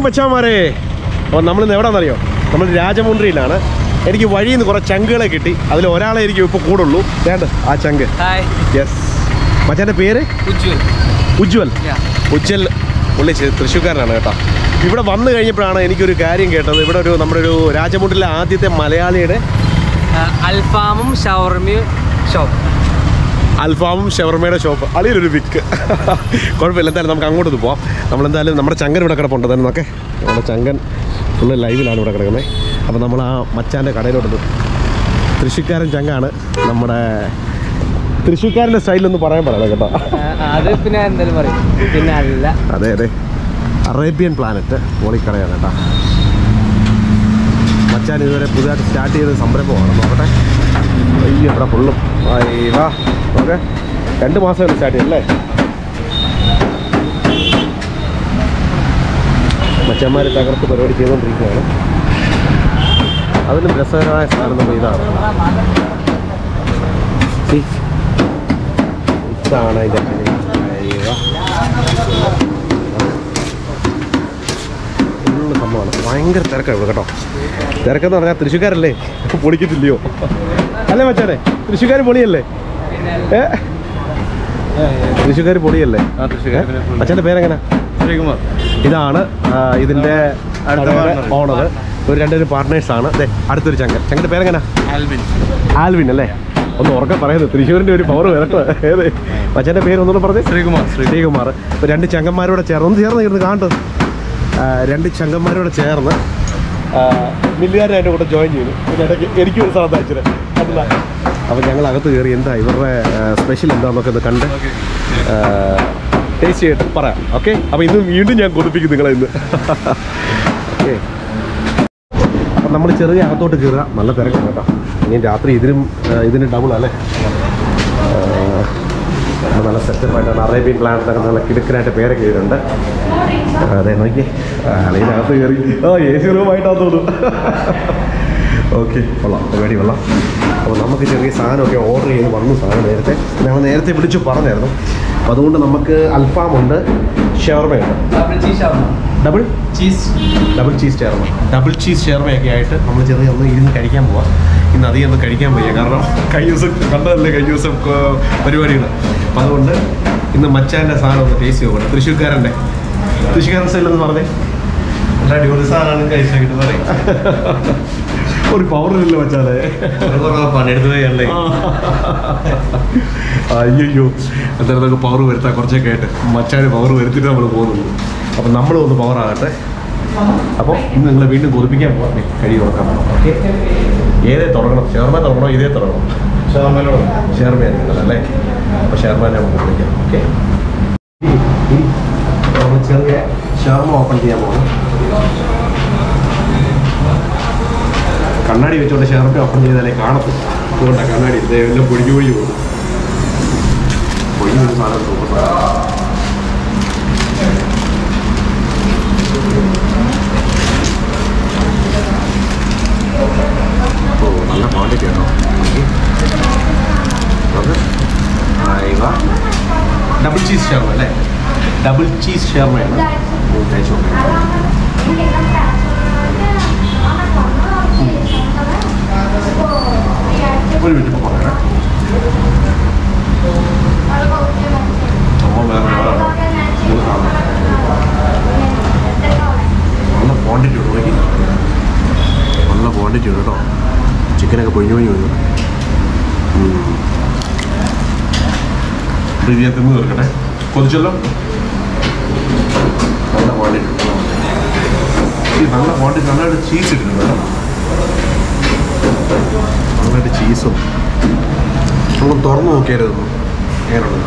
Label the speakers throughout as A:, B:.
A: മച്ചാമാരെ അപ്പോൾ നമ്മളിന്ന് എവിടെയാണെന്നറിയോ നമ്മൾ രാജമുണ്ട്രിയിലാണ് എനിക്ക് വഴിയിൽ നിന്ന് കുറേ ചങ്കുകളെ കിട്ടി അതിൽ ഒരാളെ എനിക്ക് ഇപ്പോൾ കൂടുള്ളൂ വേണ്ട ആ ചങ്ക്
B: ഹായ്
A: യെസ് മച്ചാൻ്റെ പേര്
B: ഉജ്വൽ
A: ഉജ്വൽ ഉജ്വൽ പുള്ളി ചെ- തൃശ്ശൂർക്കാരനാണ് കേട്ടോ ഇവിടെ വന്നു കഴിഞ്ഞപ്പോഴാണ് എനിക്കൊരു കാര്യം കേട്ടത് ഇവിടെ ഒരു നമ്മുടെ ഒരു രാജമുണ്ടിലെ ആദ്യത്തെ മലയാളിയുടെ
B: അൽഫാമും ഷവർമയും ഷോപ്പ്
A: അൽഫാമും ഷവർമയുടെ ഷോപ്പ് അളിയൊരു വിക്ക് കുഴപ്പമില്ല എന്തായാലും നമുക്ക് അങ്ങോട്ട് പോവാം നമ്മളെന്തായാലും നമ്മുടെ ചങ്കൻ ഇവിടെ കിടപ്പുണ്ട് തന്നെ നോക്കെ നമ്മുടെ ചങ്കൻ ഫുള്ള് ലൈവിലാണ് ഇവിടെ കിടക്കുന്നത് അപ്പോൾ നമ്മൾ ആ മച്ചാൻ്റെ കടയിലോട്ട് പോകും തൃശ്ശൂക്കാരൻ ചങ്കാണ് നമ്മുടെ തൃശ്ശൂക്കാരൻ്റെ സ്റ്റൈലൊന്ന് പറയാൻ പറയണം കേട്ടോ
B: അത് പിന്നെ എന്തായാലും പറയും പിന്നെ അല്ല
A: അതെ അതെ അറേബ്യൻ പ്ലാനറ്റ് പോളിക്കടയാണ് കേട്ടോ മച്ചാൻ ഇതുവരെ പുതുതായിട്ട് സ്റ്റാർട്ട് ചെയ്ത സംരംഭമാണ് നോക്കട്ടെ അയ്യോ ഇവിടെ ഫുള്ളും വാ ഓക്കെ രണ്ട് മാസമല്ലേ സ്റ്റാർട്ട് ചെയ്തല്ലേ മച്ചന്മാർ തകർത്ത് പരിപാടി ചെയ്തുകൊണ്ടിരിക്കുകയാണ് അതിലും രസകരമായ സാധനം നമ്മൾ ഇതാണ് See? ഇതാണ് അതിൻ്റെ അയ്യോ ഫുള്ള് സംഭവമാണ് ഭയങ്കര തിരക്കാണ് ഇവിടെ കേട്ടോ തിരക്കെന്ന് പറഞ്ഞാൽ തൃശ്ശൂക്കാരല്ലേ പൊളിക്കത്തില്ലയോ അല്ലേ മച്ചാനെ തൃശ്ശൂക്കാർ പൊളിയല്ലേ ഏ തൃശ്ശൂക്കാർ പൊളിയല്ലേ മച്ചാൻ്റെ പേരെങ്ങനെ
C: ശ്രീകുമാർ
A: ഇതാണ് ആ, ഇതിൻ്റെ ഓണർ ഒരു രണ്ടുപേരും പാർട്ട്നേഴ്സാണ് അതെ അടുത്തൊരു ചങ്കൻ ചങ്കൻ്റെ പേരെങ്ങനെ
C: ആൽബിൻ
A: ആൽവിൻ അല്ലേ ഒന്ന് ഉറക്കെ പറയുന്നത് തൃശ്ശൂരിൻ്റെ ഒരു പവർ വരട്ടെ ഏത് മച്ചാൻ്റെ പേര് ഒന്നുകൂടെ പറഞ്ഞേ
C: ശ്രീകുമാർ ശ്രീ
A: ശ്രീകുമാർ ഇപ്പോൾ രണ്ട് ചങ്കന്മാരോടെ ചേർന്ന് ഒന്ന് ചേർന്ന് ഇരുന്ന് കാണട്ടെ ആ, രണ്ട് ചങ്കന്മാരോടെ ചേർന്ന് മില്ലുകാരൻ എൻ്റെ കൂടെ ജോയിൻ ചെയ്തു പിന്നെ ഇടയ്ക്ക് എനിക്കും ഒരു സ്ഥലത്ത് അയച്ചത് അതില്ല അപ്പോൾ ഞങ്ങൾ അകത്ത് കയറി എന്താ ഇവരുടെ സ്പെഷ്യൽ എന്താണെന്നൊക്കെ ഒന്ന് കണ്ട് ടേസ്റ്റ് ചെയ്തിട്ട് പറയാം ഓക്കെ അപ്പോൾ ഇന്ന് വീണ്ടും ഞാൻ കൊതിപ്പിക്കും നിങ്ങളെ ഇന്ന് ഓക്കെ അപ്പം നമ്മൾ ചെറിയ അകത്തോട്ട് കയറുക നല്ല തിരക്കാണ് കേട്ടോ ഇനി രാത്രി ഇതിനും ആ, ഇതിന് ഡബിൾ അല്ലേ ആ, നല്ല സെറ്റപ്പായിട്ടാണ് അറേബ്യൻ പ്ലാനറ്റൊക്കെ നല്ല കിടുക്കനായിട്ട് പേരൊക്കെ ചെയ്തിട്ടുണ്ട് അതെ നോക്കി അതിനകത്ത് കയറി ആ എ സി റൂമായിട്ടാന്ന് തോന്നുന്നു ഓക്കെ കൊള്ളാം പരിപാടി കൊള്ളാം അപ്പോൾ നമുക്ക് ചെറിയ സാധനമൊക്കെ ഓർഡർ ചെയ്ത് വന്നു സാധനം നേരത്തെ ഞങ്ങൾ നേരത്തെ വിളിച്ചു പറഞ്ഞായിരുന്നു അപ്പോൾ അതുകൊണ്ട് നമുക്ക് അൽഫാമുണ്ട് ഷവർമയുണ്ട് double
B: cheese
A: double cheese shawarma double cheese ഷെയർമയൊക്കെ ആയിട്ട് നമ്മൾ ചെറിയ ഒന്ന് ഇരുന്ന് കഴിക്കാൻ പോവാം ഇന്ന് അധികം ഒന്നും കഴിക്കാൻ വയ്യ കാരണം കഴിഞ്ഞ ദിവസം കണ്ടതല്ലേ കഴിഞ്ഞ ദിവസം ക- പരിപാടികൾ അപ്പം അതുകൊണ്ട് ഇന്ന് മച്ചാൻ്റെ സാധനം ഒന്ന് ടേസ്റ്റ് നോക്കണം തൃശ്ശൂർക്കാരൻ്റെ തൃശ്ശൂർക്കാരൻ സ്റ്റൈൽ എന്ന് പറഞ്ഞേ
C: നല്ല അടിപൊളി സാധനമാണ് കഴിച്ചിട്ട് പറയും
A: ഒരു പവറില്ല മച്ചാനെ
C: പണിയെടുത്ത് പോയല്ലേ
A: അയ്യോ എന്തായാലും നമുക്ക് പവർ വരുത്താൻ കുറച്ചൊക്കെ ആയിട്ട് മച്ചാന് പവർ വരുത്തിയിട്ട് നമ്മൾ പോകുന്നുള്ളൂ അപ്പം നമ്മളും ഒന്ന് പവർ ആകട്ടെ അപ്പോൾ ഇന്ന് നിങ്ങളെ വീണ്ടും കൊതിപ്പിക്കാൻ പോകാം കഴി തുറക്കാൻ പോകാം ഓക്കെ ഏതേ തുടങ്ങണം ഷെയർമ തുടങ്ങണോ ഇതേ തുടങ്ങണം ഷെയർമയായിരിക്കും അല്ലേ അപ്പോൾ ഷെയർമാനെ നമുക്ക് വിളിക്കാം ഓക്കെ നമ്മൾ ചെറിയ ഷെയർമ ഓപ്പൺ ചെയ്യാൻ പോകണം കണ്ണാടി വെച്ചുകൊണ്ട് ഷെയർമ ഓപ്പൺ ചെയ്താലേ കാണത്തില്ല അതുകൊണ്ടാണ് കണ്ണാടി ഇതേ എല്ലാം പൊടിഞ്ഞു പൊടിഞ്ഞു പോകും പൊടിഞ്ഞൊരു സാധനം സൂപ്പർ ഓ നല്ല ക്വാണ്ടിറ്റി ആണോ ഡബിൾ ചീസ് ഷെർമ അല്ലേ ഡബിൾ ചീസ് ഷെർമയാണ് കഴിച്ചു നോക്കാം ഒരു മിനിറ്റ് ഇപ്പോൾ പറയാം സംഭവം വേറെ ലെവലാണ്. ഇത് കാണാം. നല്ല ക്വാണ്ടിറ്റി ഉണ്ട് നോക്കി നല്ല ക്വാണ്ടിറ്റി ഉണ്ട് കേട്ടോ ചിക്കനൊക്കെ പൊഴിഞ്ഞു പൊഴിഞ്ഞു വന്നു ഇത് ഞാൻ തിന്ന് തീർക്കട്ടെ കൊതിച്ചല്ലോ നല്ല ക്വാണ്ടിറ്റി ഈ നല്ല ക്വാണ്ടിറ്റി നല്ലതായിട്ട് ചീസ് ഇട്ടിട്ടുണ്ട് കേട്ടോ നന്നായിട്ട് ചീസും നമ്മൾ തുറന്നു നോക്കിയായിരുന്നു എങ്ങനെയുണ്ട്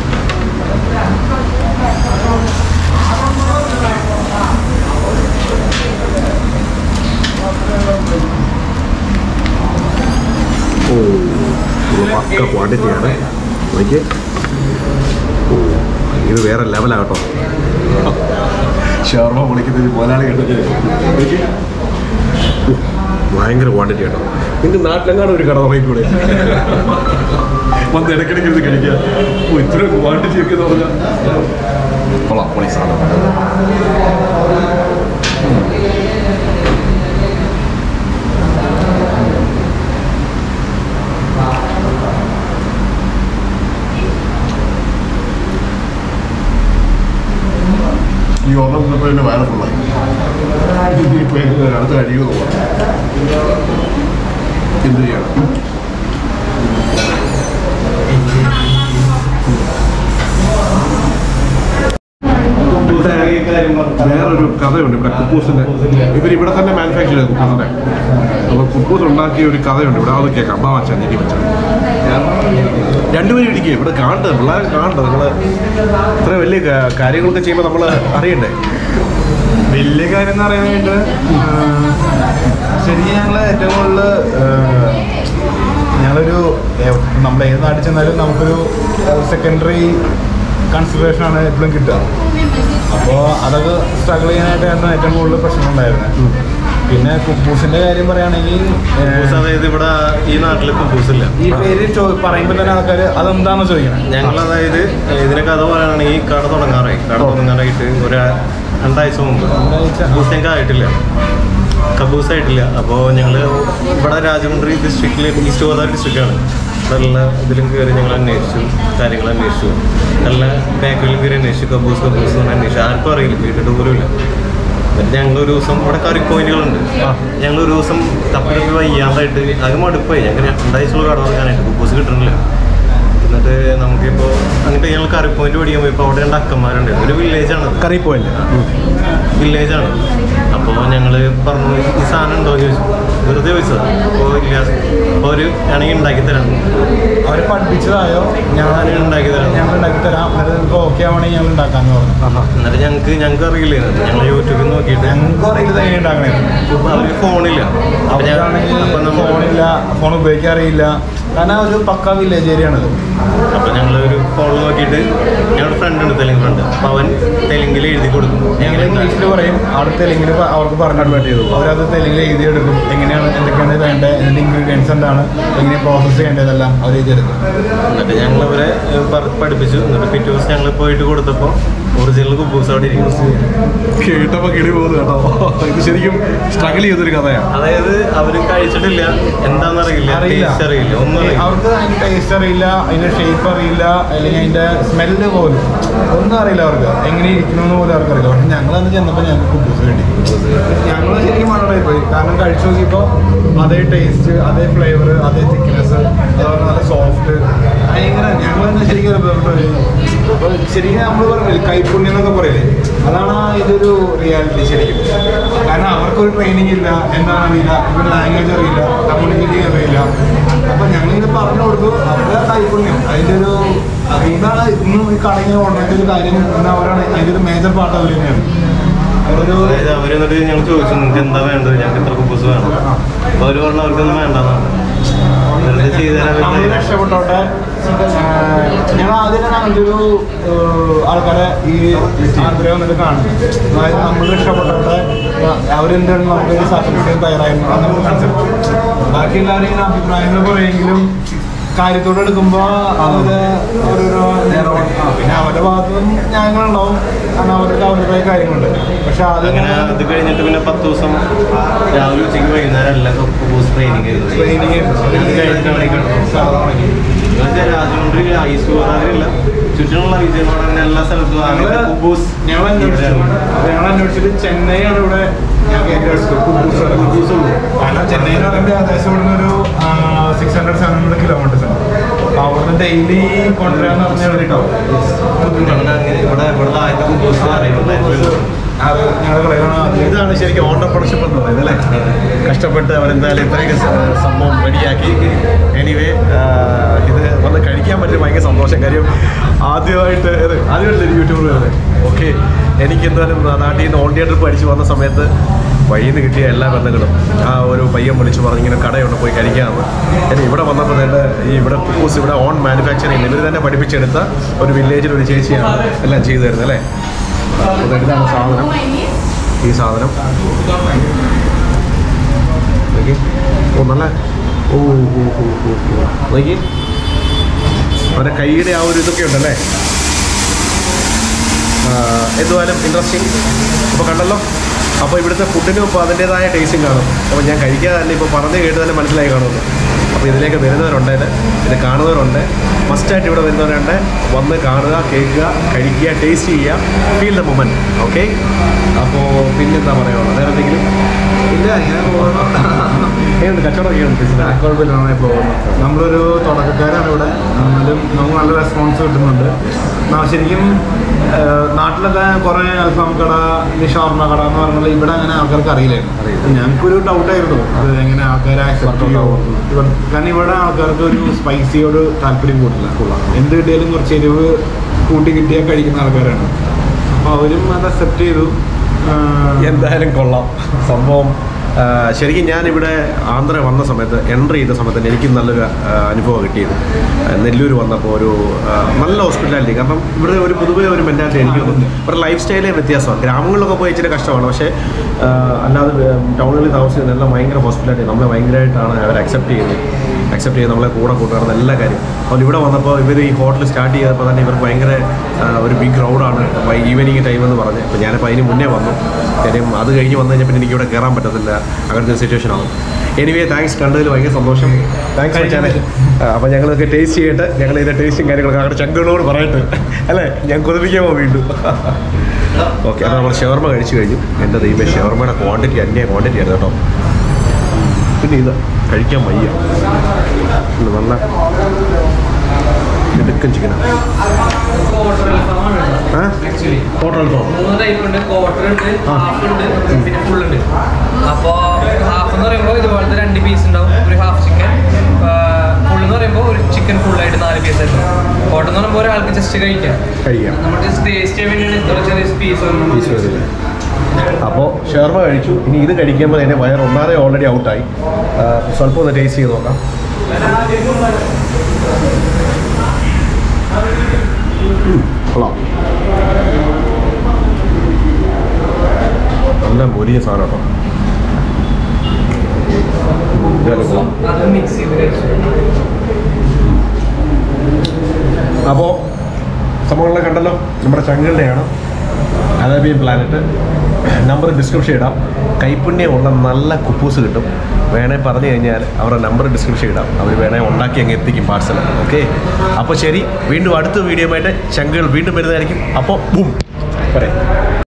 A: ഓ ഇത് പക്ക ക്വാണ്ടിറ്റിയാണ് നോക്കിയേ ഓ ഇത് വേറെ ലെവലാകട്ടോ ഷവർമ വിളിക്കുന്നത് മുതലാളി കണ്ടിട്ട് നോക്കിയേ ഭയങ്കര ക്വാണ്ടിറ്റി കേട്ടോ നിങ്ങൾക്ക് നാട്ടിലെങ്ങാനും ഒരു കട തുടങ്ങിക്കൂടെ വന്ന് ഇടയ്ക്കിടയ്ക്ക് ഇരുന്ന് കഴിക്കുക ഓ ഇത്ര ക്വാണ്ടിറ്റി ഒക്കെ എന്ന് പറഞ്ഞാൽ കൊള്ളാം പൊളി സാധനം
D: ഈ ഓർമ്മ നിന്നപ്പോൾ എൻ്റെ വയറ് ഫുള്ളായി ഇനിയിപ്പോൾ എങ്ങനെ അടുത്ത കഴിയുക പോകാം എന്ത് ചെയ്യണം വേറൊരു കഥയുണ്ട് ഇവിടെ കുക്കൂസിന്റെ ഇവർ ഇവിടെ തന്നെ മാനുഫാക്ചർ ചെയ്ത കുക്കൂസിന്റെ അപ്പൊ കുക്കൂസ് ഉണ്ടാക്കിയ ഒരു കഥയുണ്ട് ഇവിടെ അത് കേൾക്കാം അമ്മ വച്ചാൽ എനിക്ക് വെച്ചാൽ രണ്ടുപേരും ഇരിക്കുക ഇവിടെ കാണണ്ട പിള്ളേർ കാണണ്ട നമ്മള് ഇത്ര വലിയ കാ- കാര്യങ്ങളൊക്കെ ചെയ്യുമ്പോൾ നമ്മൾ അറിയണ്ടേ
E: വലിയ കാര്യം എന്ന് പറയാനായിട്ട് ശരിക്കും ഞങ്ങൾ ഏറ്റവും കൂടുതൽ ഞങ്ങളൊരു ഏ- നമ്മൾ ഏത് നാട്ടിൽ ചെന്നാലും നമുക്കൊരു സെക്കൻഡറി കൺസിഡറേഷൻ ആണ് എപ്പോഴും കിട്ടുക അപ്പോൾ അതൊക്കെ സ്ട്രഗിൾ ചെയ്യാനായിട്ടായിരുന്നു ഏറ്റവും കൂടുതൽ പ്രശ്നമുണ്ടായിരുന്നത് പിന്നെ കുക്കൂസിന്റെ കാര്യം പറയുകയാണെങ്കിൽ
C: കുബൂസ് അതായത് ഇവിടെ ഈ നാട്ടിൽ കുബൂസ് ഇല്ല
E: ഈ പേര് ചോ പറയുമ്പോൾ തന്നെ ആൾക്കാർ അതെന്താണെന്ന് ചോദിക്കണം
C: ഞങ്ങൾ അതായത് ഇതിനെ കഥ പറയുകയാണെങ്കിൽ കട തുടങ്ങാറായി കട തുടങ്ങാറായിട്ട് ഒരു രണ്ടാഴ്ച മുമ്പ്
E: രണ്ടാഴ്ച.
C: കബൂസ് ഞങ്ങൾക്ക് ആയിട്ടില്ല കബൂസ് ആയിട്ടില്ല അപ്പോൾ ഞങ്ങൾ ഇവിടെ രാജമുണ്ട്രി ഡിസ്ട്രിക്റ്റിൽ ഈസ്റ്റ് ഗോദാവരി ഡിസ്ട്രിക്റ്റാണ് നല്ല ഇതിലും കയറി ഞങ്ങൾ അന്വേഷിച്ചു കാര്യങ്ങൾ അന്വേഷിച്ചു നല്ല ബാക്കിലും കയറി അന്വേഷിച്ചു കബൂസ് കബൂസ് എന്ന് അന്വേഷിച്ചു ആർക്കും അറിയില്ല കേട്ടിട്ട് പോലും ഇല്ല എന്നിട്ട് ഞങ്ങൾ ഒരു ദിവസം ഇവിടെ കറി പോയിന്റുകളുണ്ട് ഞങ്ങൾ ഒരു ദിവസം തപ്പിലൊക്കെ വയ്യാണ്ടായിട്ട് ആകെ മടുപ്പായി ഞങ്ങൾ രണ്ടാഴ്ചയുള്ള കട തുടങ്ങാനായിട്ട് കബൂസ് കിട്ടണില്ല എന്നിട്ട് നമുക്കിപ്പോൾ എന്നിട്ട് ഞങ്ങൾ കറി പോയിന്റ് പഠിക്കാൻ പോയി ഇപ്പോൾ അവിടെ രണ്ട് അക്കന്മാരുണ്ട് ഒരു വില്ലേജാണ്
A: കറി പോയിന്റ്
C: വില്ലേജാണ് അപ്പോൾ ഞങ്ങൾ പറഞ്ഞു ഈ സാധനം ഉണ്ടോ എന്ന് ചോദിച്ചു വെറുതെ ചോദിച്ചതാണ് അപ്പോൾ ഇല്ല അപ്പോൾ ഒരു ആണെങ്കിൽ ഉണ്ടാക്കി തരാം
E: അവർ പഠിപ്പിച്ചതായോ
C: ഞാൻ ഉണ്ടാക്കി തരാം
E: ഞങ്ങൾ ഉണ്ടാക്കി തരാം എന്നിട്ട് നിങ്ങൾക്ക് ഓക്കെ ആവണമെങ്കിൽ ഞങ്ങൾ ഉണ്ടാക്കാമെന്ന് പറഞ്ഞു
C: എന്നിട്ട് ഞങ്ങൾക്ക് ഞങ്ങൾക്ക് അറിയില്ലായിരുന്നു ഞങ്ങൾ യൂട്യൂബിൽ നോക്കിയിട്ട്
E: ഞങ്ങൾക്ക് അറിയില്ല എങ്ങനെ ഉണ്ടാക്കണേ
C: അവർക്ക് ഫോണില്ല അപ്പോൾ ഞാൻ
E: അവർക്കാണെങ്കിൽ
C: അപ്പോൾ നമ്മൾ
E: ഫോണില്ല ഫോൺ ഉപയോഗിക്കാൻ അറിയില്ല കാരണം ഒരു പക്ക വില്ലേജ് ഏരിയ ആണത്
C: അപ്പോൾ ഞങ്ങൾ ഒരു ഫോണിൽ നോക്കിയിട്ട് ഞങ്ങളുടെ ഫ്രണ്ട് ഉണ്ട് തെലുങ്ക് ഫ്രണ്ട് അപ്പോൾ അവൻ തെലുങ്കിൽ എഴുതി കൊടുക്കും
E: ഞങ്ങൾ
C: എങ്ങനെ
E: ഇംഗ്ലീഷിൽ പറയും അവിടെ തെലുങ്കിൽ അവർക്ക് പറഞ്ഞു അവരത് തെലുങ്കിൽ എഴുതിയെടുക്കും എങ്ങനെയാണ് എന്തൊക്കെയാണ് വേണ്ടത് എന്തിൻ്റെ ഇൻഗ്രീഡിയൻസ് എന്താണ് എങ്ങനെ പ്രോസസ്സ് ചെയ്യേണ്ടതെല്ലാം അവർ എഴുതിയെടുക്കും
C: എന്നിട്ട് ഞങ്ങൾ അവരെ ഏഹ്, പ- പഠിപ്പിച്ചു എന്നിട്ട് പിറ്റേ ദിവസം ഞങ്ങൾ പോയിട്ട് കൊടുത്തപ്പോൾ ഒറിജിനൽ കുബൂസ് അവിടെ ഇരിക്കുന്നു
A: കേട്ടപ്പോ കിളി പോകുന്നു കേട്ടോ ഇത് ശരിക്കും സ്ട്രഗിൾ ചെയ്തൊരു കഥയാണ്
C: അതായത് അവര് കഴിച്ചിട്ടില്ല എന്താണെന്നറിയില്ല
E: അറിയില്ല
C: ടേസ്റ്റ് അറിയില്ല ഒന്നും
E: ഈ
C: അറിയില്ല
E: അവർക്ക് അതിന്റെ ടേസ്റ്റ് അറിയില്ല അതിന്റെ ഷേപ്പ് അറിയില്ല അല്ലെങ്കിൽ അതിന്റെ സ്മെല്ല് പോലും ഒന്നും അറിയില്ല അവർക്ക് എങ്ങനെ ഇരിക്കണമെന്ന് പോലും അവർക്ക് അറിയില്ല പക്ഷെ ഞങ്ങൾ അന്ന് ചെന്നപ്പോൾ ഞങ്ങൾക്ക് കുബൂസ് വേണ്ടി ഞങ്ങൾ ശരിക്കും മണലായി പോയി കാരണം കഴിച്ചു നോക്കിയപ്പോൾ അതേ ടേസ്റ്റ് അതേ ഫ്ലേവർ അതേ തിക്നെസ് അതുപോലെ നല്ല സോഫ്റ്റ് ഭയങ്കര ഞങ്ങൾ തന്നെ ശരിക്കും ഒരു അപ്പോൾ ശരിക്കും നമ്മൾ പറഞ്ഞില്ലേ കൈപ്പുണ്യം എന്നൊക്കെ പറയില്ലേ അതാണ് ആ ഇതൊരു റിയാലിറ്റി ശരിക്കും കാരണം അവർക്കൊരു ട്രെയിനിങ് ഇല്ല എന്താണ് അറിയില്ല ഇവർ ലാംഗ്വേജ് അറിയില്ല കമ്മ്യൂണിക്കേറ്റ് അറിയില്ല അപ്പം ഞങ്ങളിങ്ങനെ പറഞ്ഞു കൊടുത്തു അവരുടെ കൈപ്പുണ്യം അതിൻ്റെ ഒരു അതുകൊണ്ടാണ് ഇന്നും ഈ കടയിൽ ഓർഡർ ഒരു കാര്യം ഇന്ന് അവരാണ് അതിൻ്റെ ഒരു മേജർ പാർട്ട് അവർ തന്നെയാണ് അവരൊരു
C: അതായത് അവര് എന്നിട്ട് ഞങ്ങൾ ചോദിച്ചു നിങ്ങൾക്ക് എന്താ വേണ്ടത് ഞങ്ങൾക്ക് എത്ര കുബൂസ് വേണം അപ്പോൾ അവര് പറഞ്ഞു അവർക്കൊന്നും വേണ്ടെന്നാണ് വെറുതെ ചെയ്തു തരാൻ
E: നമ്മൾ
C: പറ്റില്ല.
E: രക്ഷപ്പെട്ടോട്ടെ ഞങ്ങൾ ആദ്യം തന്നെ അങ്ങനത്തെ ഒരു ഏഹ്, ആൾക്കാരെ ഈ ആഗ്രഹം വന്നിട്ട് കാണും അതായത് നമ്മൾ രക്ഷപ്പെട്ടോട്ടെ അവരെന്താണ് നമുക്ക് സർട്ടിഫിക്കറ്റ് തയ്യാറായിരുന്നു അന്നൊരു കൺസെപ്റ്റ് ബാക്കി എല്ലാവരും ഇങ്ങനെ അഭിപ്രായങ്ങൾ പറയുമെങ്കിലും കാര്യത്തോടെ എടുക്കുമ്പോൾ അവര് ഓരോരോ ആ, പിന്നെ അവരുടെ ഭാഗത്തും ന്യായങ്ങളുണ്ടാവും കാരണം അവർക്ക് അവരുടേതായ കാര്യങ്ങളുണ്ട് പക്ഷെ
C: അങ്ങനെ
E: അതിങ്ങനെ
C: അത് കഴിഞ്ഞിട്ട് പിന്നെ പത്ത് ദിവസം രാവിലെ ഉച്ചയ്ക്ക് വൈകുന്നേരം എല്ലാം കുബൂസ് ട്രെയിനിങ് ചെയ്തു
E: ട്രെയിനിങ്
C: അത് കഴിഞ്ഞിട്ടാണ് ഈ കിടന്നത് രാജമുണ്ട്രി ഐസ് ഗോദാവരില്ല ചുറ്റിനുള്ള വിജയവാഡ അങ്ങനെ എല്ലാ സ്ഥലത്തും ആകെ കുബൂസ്
E: ഞങ്ങൾ അന്വേഷിച്ചു ഞങ്ങൾ അന്വേഷിച്ചിട്ട് ചെന്നൈയാണ് ഇവിടെ ഞങ്ങൾക്ക് ഏറ്റവും അടുത്ത് കുബൂസ് കുബൂസ് ഉള്ളൂ കാരണം ചെന്നൈ എന്ന് പറയുമ്പോൾ ഏകദേശം ഇവിടുന്ന് ഒരു six hundred seven hundred kilometres ഉണ്ട് അപ്പോൾ അവിടുന്ന് ഡെയിലി കൊണ്ടുവരാന്ന് പറഞ്ഞാൽ വേണ്ടിയിട്ടാവും
C: അങ്ങനെ അങ്ങനെ ഇവിടെ ഇവിടെ ആദ്യത്തെ കുബൂസ് അറിയുന്നത്
E: അത് ഞങ്ങളുടെ കളയിലാണ് ആദ്യം
A: ഇതാണ് ശരിക്കും ഓണ്ടർപ്രണർഷിപ്പ് എന്ന് പറയുന്നത് അല്ലേ കഷ്ടപ്പെട്ട് അവരെന്തായാലും ഇത്രയൊക്കെ സ- സംഭവം റെഡിയാക്കി എനിവേ ഇത് വന്ന് കഴിക്കാൻ പറ്റിയ ഭയങ്കര സന്തോഷം കാര്യം ആദ്യമായിട്ട് ഇത് ആദ്യമായിട്ട് യൂട്യൂബിൽ വരുന്നത് ഓക്കെ എനിക്ക് എന്തായാലും നാട്ടിൽ നിന്ന് ഓൺ ട്രിപ്പ് അടിച്ച് വന്ന സമയത്ത് വഴിയിൽ നിന്ന് കിട്ടിയ എല്ലാ ബന്ധങ്ങളും ആ ഒരു പയ്യൻ വിളിച്ച് പറഞ്ഞ് ഇങ്ങനെ കടയുണ്ട് പോയി കഴിക്കാമെന്ന് ഇനി ഇവിടെ വന്നപ്പോൾ തന്നെ ഈ ഇവിടെ കുക്കൂസ് ഇവിടെ ഓൺ മാനുഫാക്ചർ ചെയ്യുന്നത് ഇവർ തന്നെ പഠിപ്പിച്ചെടുത്ത ഒരു വില്ലേജിൽ ഒരു ചേച്ചിയാണ് എല്ലാം ചെയ്തു തരുന്നത് അല്ലേ അപ്പോൾ ഇതാണ് സാധനം ഈ സാധനം നോക്കി ഓ നല്ല ഓ ഓ ഓ ഓ ഓ നോക്കി അവരുടെ കൈയുടെ ആ ഒരു ഇതൊക്കെ ഉണ്ടല്ലേ ആ, എന്തുവായാലും ഇൻട്രസ്റ്റിംഗ് അപ്പോൾ കണ്ടല്ലോ അപ്പോൾ ഇവിടുത്തെ ഫുഡിനും ഇപ്പോൾ അതിൻ്റേതായ ടേസ്റ്റും കാണും അപ്പോൾ ഞാൻ കഴിക്കാതെ തന്നെ ഇപ്പോൾ പറഞ്ഞ് കേട്ട് തന്നെ മനസ്സിലായി കാണുമല്ലോ അപ്പോൾ ഇതിലേക്ക് വരുന്നവരുണ്ട് ഇത് കാണുന്നവരുണ്ട് മസ്റ്റായിട്ട് ഇവിടെ വരുന്നവരുണ്ട് വന്ന് കാണുക കേൾക്കുക കഴിക്കുക ടേസ്റ്റ് ചെയ്യുക ഫീൽ ദ മൊമെൻറ്റ് ഓക്കെ അപ്പോൾ പിന്നെന്താ പറയുക വേറെ എന്തെങ്കിലും
E: ഇല്ല ഇങ്ങനെ പോകുന്നു
A: എങ്ങനെയുണ്ട് കച്ചവടം എങ്ങനെയുണ്ട് business?
E: കുഴപ്പമില്ല നന്നായി പോകുന്നു നമ്മളൊരു തുടക്കക്കാരാണ് ഇവിടെ എന്നാലും നമുക്ക് നല്ല റെസ്പോൺസ് കിട്ടുന്നുണ്ട് ന- ശരിക്കും ആ, നാട്ടിലൊക്കെ കുറേ അൽഫാം കട ഈ ഷവർമ കട എന്ന് പറഞ്ഞാൽ ഇവിടെ അങ്ങനെ ആൾക്കാർക്ക് അറിയില്ലായിരുന്നു ഞങ്ങൾക്കൊരു ഡൗട്ടായിരുന്നു ഇത് എങ്ങനെ ആൾക്കാരെ ആക്സെപ്റ്റ് ചെയ്യുമോ ഇവർ- കാരണം ഇവിടെ ആൾക്കാർക്ക് ഒരു സ്പൈസിയോട് താല്പര്യം കൂട്ടില്ല എന്ത് കിട്ടിയാലും കുറച്ച് എരിവ് കൂട്ടി കിട്ടിയാൽ കഴിക്കുന്ന ആൾക്കാരാണ് അപ്പോൾ അവരും അത് അക്സെപ്റ്റ് ചെയ്തു ആ,
A: എന്തായാലും കൊള്ളാം സംഭവം ആ, ശരിക്കും ഞാനിവിടെ ആന്ധ്ര വന്ന സമയത്ത് എൻട്രി ചെയ്ത സമയത്ത് തന്നെ എനിക്ക് നല്ലൊരു ആ, അനുഭവം കിട്ടിയത് ആ, നെല്ലൂർ വന്നപ്പോൾ ഒരു ആ, നല്ല ഹോസ്പിറ്റാലിറ്റി കാരണം ഇവിടെ ഒരു പൊതുവേ ഒരു മെൻറ്റാലിറ്റി എനിക്ക് തോന്നുന്നു ഇവിടെ ലൈഫ് സ്റ്റൈലേ വ്യത്യാസമാണ് ഗ്രാമങ്ങളിലൊക്കെ പോയി ഇച്ചിരി കഷ്ടമാണ് പക്ഷേ ആ, അല്ലാതെ ടൗണുകളിൽ താമസിക്കുന്നതെല്ലാം ഭയങ്കര ഹോസ്പിറ്റാലിറ്റി നമ്മളെ ഭയങ്കരമായിട്ടാണ് അവർ അക്സെപ്റ്റ് ചെയ്യുന്നത് അക്സെപ്റ്റ് ചെയ്ത് നമ്മളെ കൂടെ കൂട്ടുകാരുന്ന എല്ലാ കാര്യം അപ്പോൾ ഇവിടെ വന്നപ്പോൾ ഇവർ ഈ ഹോട്ടൽ സ്റ്റാർട്ട് ചെയ്തപ്പോൾ തന്നെ ഇവർക്ക് ഭയങ്കര ആ, ഒരു ബിഗ് ക്രൗഡാണ് ഈവനിങ് ടൈം എന്ന് പറഞ്ഞ് അപ്പോൾ ഞാനിപ്പോൾ അതിന് മുന്നേ വന്നു കാര്യം അത് കഴിഞ്ഞ് വന്നു കഴിഞ്ഞപ്പോൾ എനിക്ക് ഇവിടെ കയറാൻ പറ്റത്തില്ല അങ്ങനത്തെ ഒരു സിറ്റുവേഷൻ ആവും എനിവേ താങ്ക്സ് കണ്ടതിൽ ഭയങ്കര സന്തോഷം താങ്ക്സ് വെച്ചാൽ അപ്പോൾ ഞങ്ങളൊക്കെ ടേസ്റ്റ് ചെയ്തിട്ട് ഞങ്ങൾ ഇതിൻ്റെ ടേസ്റ്റും കാര്യങ്ങളൊക്കെ അവരുടെ ചങ്കുകളോട് പറയട്ടെ അല്ലേ ഞാൻ കൊതിപ്പിക്കാമോ വീണ്ടും ഓക്കെ അപ്പോൾ നമ്മൾ ഷവർമ കഴിച്ചു കഴിഞ്ഞു എൻ്റെ ദൈവം ഷവർമയുടെ ക്വാണ്ടിറ്റി അന്യ ക്വാണ്ടിറ്റി ആയിരുന്നു കേട്ടോ പിന്നെ ഇത് കഴിക്കാൻ വയ്യ ഇത് നല്ല ഇടുക്കൻ ചിക്കനാണ് ആ
B: ആക്ച്വലി
A: ഹോട്ടൽ അൽഫാം
B: മൂന്ന് ടൈപ്പ് ഉണ്ട് ക്വാർട്ടർ ഉണ്ട് ഹാഫ് ഉണ്ട് പിന്നെ ഫുൾ ഉണ്ട് അപ്പോൾ ഹാഫ് എന്ന് പറയുമ്പോൾ ഇതുപോലത്തെ രണ്ട് പീസ് ഉണ്ടാവും ഒരു ഹാഫ് ചിക്കൻ ഫുൾ എന്ന് പറയുമ്പോൾ ഒരു ചിക്കൻ ഫുള്ളായിട്ട് നാല് പീസ് ആയിട്ട് ക്വാർട്ടർ എന്ന് പറയുമ്പോൾ ഒരാൾക്ക് ജസ്റ്റ് കഴിക്കാം
A: കഴിക്കാം
B: നമ്മൾ ജസ്റ്റ് ടേസ്റ്റ് ചെയ്യാൻ വേണ്ടിയാണ് ഇത്ര ചെറിയ പീസ്
A: പീസ് വരില്ല അപ്പോൾ ഷവർമ കഴിച്ചു ഇനി ഇത് കഴിക്കുമ്പോൾ എൻ്റെ വയർ ഒന്നാമതെ ഓൾറെഡി ഔട്ടായി സ്വല്പം ഒന്ന് ടേസ്റ്റ് ചെയ്ത് നോക്കാം ഉം, കൊള്ളാം നല്ല മൊരിയ സാധനം കേട്ടോ ഇതായാലും കൊള്ളാം
B: അത് മിക്സ് ചെയ്ത് കഴിച്ചു
A: അപ്പോൾ സംഭവങ്ങളെ കണ്ടല്ലോ നമ്മുടെ ചങ്കളുടെയാണ് അറേബ്യൻ പ്ലാനറ്റ് നമ്പർ ഡിസ്ക്രിപ്ഷൻ ഇടാം കൈപ്പുണ്യമുള്ള നല്ല കുപ്പൂസ് കിട്ടും വേണേൽ പറഞ്ഞു കഴിഞ്ഞാൽ അവരുടെ നമ്പർ ഡിസ്ക്രിപ്ഷൻ ഇടാം അവർ വേണേൽ ഉണ്ടാക്കി അങ്ങ് എത്തിക്കും പാർസൽ ഓക്കെ അപ്പോൾ ശരി വീണ്ടും അടുത്ത വീഡിയോ ആയിട്ട് ചങ്കുകൾ വീണ്ടും വരുന്നതായിരിക്കും അപ്പോൾ ബും പറയാം